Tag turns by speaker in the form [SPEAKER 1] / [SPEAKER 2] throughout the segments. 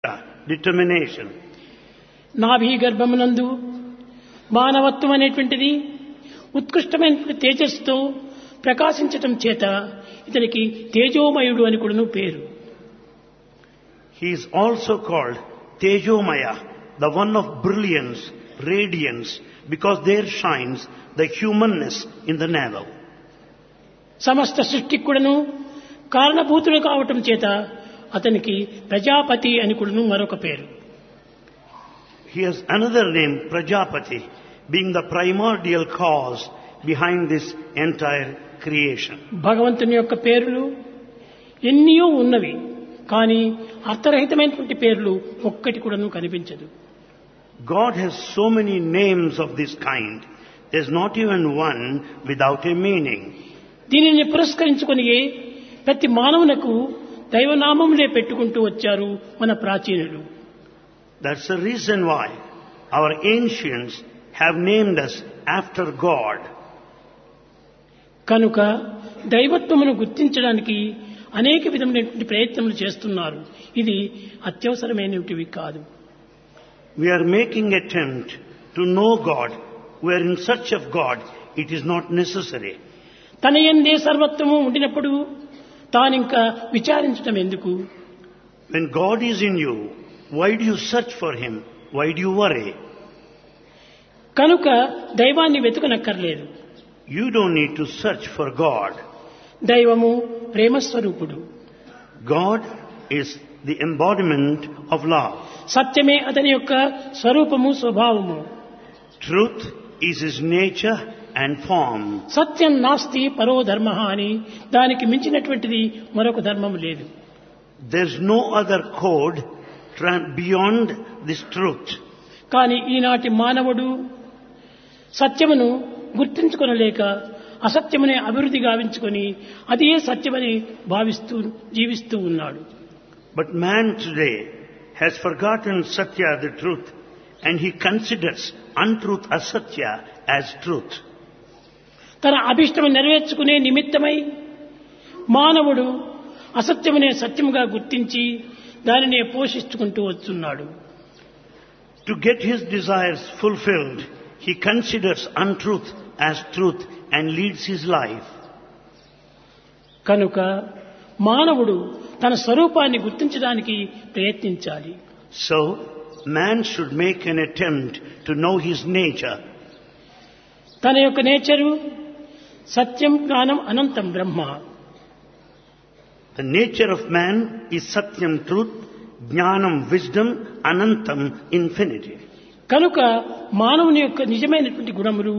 [SPEAKER 1] determination.
[SPEAKER 2] నాభి గర్భమునందు మానవత్వం అనేటువంటిది ఉత్కృష్టమైనటువంటి తేజస్సుతో ప్రకాశించటం చేత ఇతనికి తేజోమయుడు అని కూడాను పేరు
[SPEAKER 1] He is also called Tejomaya, the one of brilliance, radiance, because there shines the humanness in the narrow.
[SPEAKER 2] సమస్త సృష్టికి కూడాను కారణభూతుడు కావటం చేత అతనికి ప్రజాపతి అని కూడాను మరొక పేరు
[SPEAKER 1] He has another name, Prajapati, being the primordial cause behind this entire creation.
[SPEAKER 2] భగవంతుని యొక్క పేర్లు ఎన్నో ఉన్నవి కానీ అర్థరహితమైనటువంటి పేర్లు ఒక్కటి కూడాను కనిపించదు
[SPEAKER 1] God has so many names of this kind. There's not even one without a meaning.
[SPEAKER 2] దీనిని పురస్కరించుకొని ప్రతి మానవునకు దైవనామములే పెట్టుకుంటూ వచ్చారు మన ప్రాచీనులు
[SPEAKER 1] That's the reason why our ancients have named us after God.
[SPEAKER 2] కనుక దైవత్వమును గుర్తించడానికి అనేక విధమైనటువంటి ప్రయత్నములు చేస్తున్నారు ఇది అత్యవసరమైనటివి కాదు
[SPEAKER 1] We are making attempt to know God. We are in search of God. It is not necessary.
[SPEAKER 2] తన ఎందే సర్వత్వము ఉండినప్పుడు తానింకా విచారించటం ఎందుకు
[SPEAKER 1] When God is in you, why do you search for Him? Why do you worry?
[SPEAKER 2] కనుక దైవాన్ని వెతుకనక్కర్లేదు
[SPEAKER 1] You don't need to search for God.
[SPEAKER 2] దైవము ప్రేమస్వరూపుడు
[SPEAKER 1] God is the embodiment of love.
[SPEAKER 2] సత్యమే అతని యొక్క స్వరూపము స్వభావము
[SPEAKER 1] Truth is His nature and form.
[SPEAKER 2] సత్యం నాస్తి పరో ధర్మ అని దానికి మించినటువంటిది మరొక ధర్మము లేదు
[SPEAKER 1] There's no other code tra- beyond this truth.
[SPEAKER 2] కానీ ఈనాటి మానవుడు సత్యమును గుర్తించుకొనలేక అసత్యమునే అభివృద్ధి గావించుకొని అదే సత్యమని భావిస్తూ జీవిస్తూ ఉన్నాడు
[SPEAKER 1] But man today has forgotten Satya, the truth, and he considers untruth, asatya, as truth.
[SPEAKER 2] తన అభిష్టము నెరవేర్చుకునే నిమిత్తమై మానవుడు అసత్యమునే సత్యముగా గుర్తించి దానినే పోషించుకుంటూ వస్తున్నాడు
[SPEAKER 1] To get his desires fulfilled, he considers untruth as truth and leads his life.
[SPEAKER 2] కనుక మానవుడు తన స్వరూపాన్ని గుర్తించడానికి ప్రయత్నించాలి
[SPEAKER 1] So, man should make an attempt to know his nature.
[SPEAKER 2] తన యొక్క నేచరు సత్యం జ్ఞానం అనంతం బ్రహ్మ
[SPEAKER 1] The nature of man is satyam, truth, jnanam, wisdom, anantam, infinity.
[SPEAKER 2] కనుక మానవుని యొక్క నిజమైనటువంటి గుణములు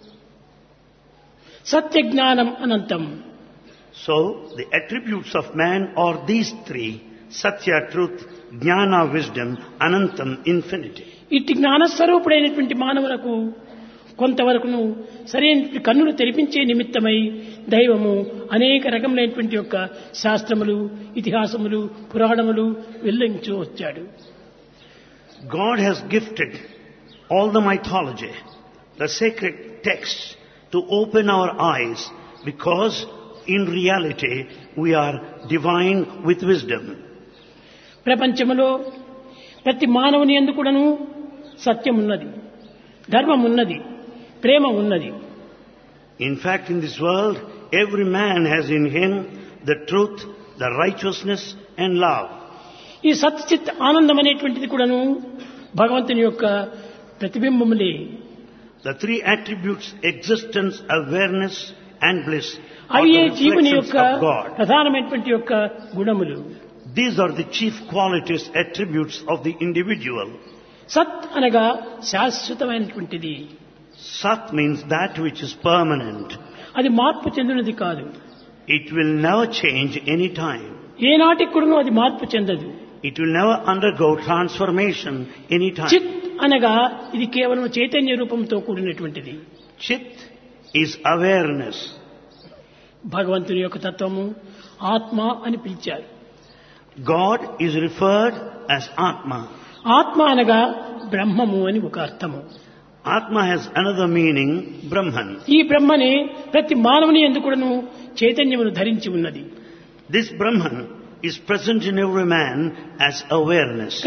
[SPEAKER 2] సత్య జ్ఞానం అనంతం
[SPEAKER 1] So, the attributes of man are these three, satya, truth, jnana, wisdom, anantam, infinity.
[SPEAKER 2] ఇట్టి జ్ఞానస్వరూపుడైనటువంటి మానవులకు కొంతవరకును సరైనటువంటి కన్నులు తెరిపించే నిమిత్తమై దైవము అనేక రకములైనటువంటి యొక్క శాస్త్రములు ఇతిహాసములు పురాణములు వెల్లించు వచ్చాడు
[SPEAKER 1] God has gifted all the mythology, the sacred texts to open our eyes because in reality we are divine with wisdom.
[SPEAKER 2] ప్రపంచములో ప్రతి మానవుని ఎందు కూడాను సత్యం ఉన్నది ధర్మం ఉన్నది ప్రేమ ఉన్నది
[SPEAKER 1] In fact, in this world, every man has in him the truth, the righteousness and love.
[SPEAKER 2] ఈ సత్చిత్ ఆనందం అనేటువంటిది కూడాను భగవంతుని యొక్క ప్రతిబింబములే
[SPEAKER 1] The three attributes, existence, awareness and bliss, are
[SPEAKER 2] అవి
[SPEAKER 1] the
[SPEAKER 2] జీవుని
[SPEAKER 1] reflections
[SPEAKER 2] యొక్క
[SPEAKER 1] of God.
[SPEAKER 2] ప్రధానమైనటువంటి యొక్క గుణములు
[SPEAKER 1] These are the chief qualities, attributes of the individual.
[SPEAKER 2] సత్ అనగా శాశ్వతమైనటువంటిది
[SPEAKER 1] Sat means that which is permanent.
[SPEAKER 2] అది మార్పు చెందినది కాదు
[SPEAKER 1] It will never change any time.
[SPEAKER 2] ఏనాటికి కూడాను అది మార్పు చెందదు
[SPEAKER 1] It will never undergo transformation any time.
[SPEAKER 2] చిత్ అనగా ఇది కేవలం చైతన్య రూపంతో కూడినటువంటిది
[SPEAKER 1] Chit is awareness.
[SPEAKER 2] భగవంతుని యొక్క తత్వము ఆత్మ అని పిలిచారు
[SPEAKER 1] God is referred as Atma.
[SPEAKER 2] ఆత్మ అనగా బ్రహ్మము అని ఒక అర్థము
[SPEAKER 1] Atma has another meaning, Brahman.
[SPEAKER 2] ఈ బ్రహ్మనే ప్రతి మానవుని ఎందుకును చైతన్యమును ధరించి ఉన్నది
[SPEAKER 1] This Brahman is present in every man as awareness.